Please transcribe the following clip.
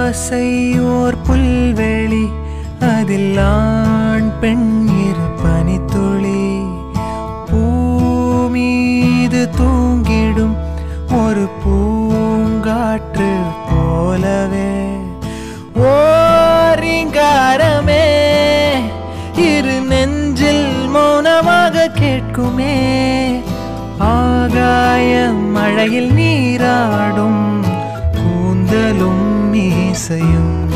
ஆசை ஓர் புல்வெளி அதில் ஆண் பெண் இரு பனித்துளி பூமீது தூங்கிடும் ஒரு பூங்காற்று போலவே ஓரிங்காரமே இரு நெஞ்சில் மௌனமாக கேட்குமே ஆகாய மழையில் நீராடும் கூந்தலும் மீசையும்